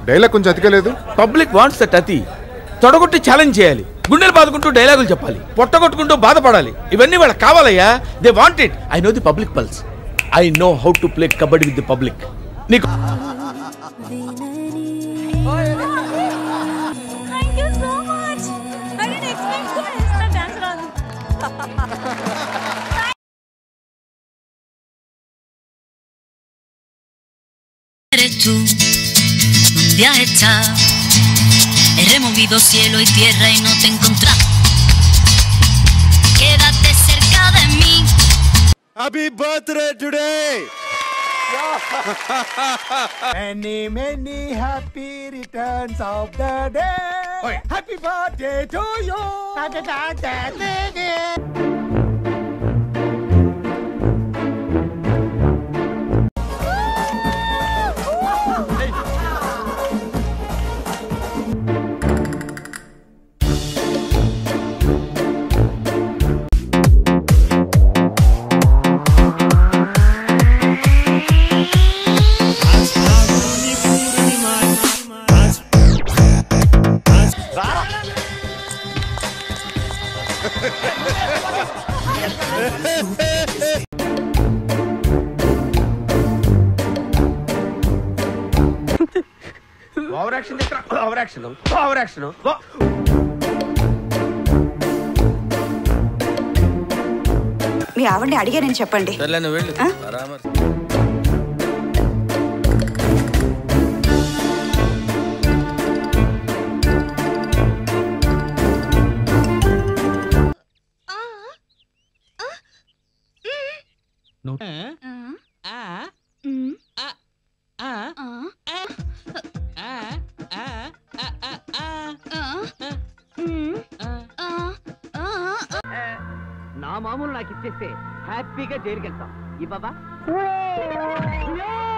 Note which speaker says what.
Speaker 1: Dialogue కొంచెం అతికలేదు
Speaker 2: public wants that అతి తొడగొట్టి challenge చేయాలి గుండెలు బాదుకుంటూ డైలాగులు చెప్పాలి పొట్టగొట్టుకుంటూ బాధపడాలి ఇవన్నీ వాళ్ళకి కావాలయ్యా they want it I know the public pulse I know how to play kabaddi with the public నీకు
Speaker 3: Thank you so much. I didn't expect this. నా డాన్స్ రాదు.
Speaker 4: eres tú. ¿Dónde has estado? He removido cielo y tierra y no te he encontrado. Quédate cerca de mí.
Speaker 5: Happy birthday today!
Speaker 6: Many, many happy returns of the day. Happy birthday to you. Happy birthday to you.
Speaker 2: Over action over action over action
Speaker 7: మీ ఆవిడని అడిగానని చెప్పండి
Speaker 2: సర్లే నువ్వు వెళ్ళు
Speaker 7: ఆ?
Speaker 2: పరామర్శ.
Speaker 8: నా మామూలు నాకు ఇచ్చేస్తే హ్యాపీగా జైలుకి వెళ్తాం ఈ బాబా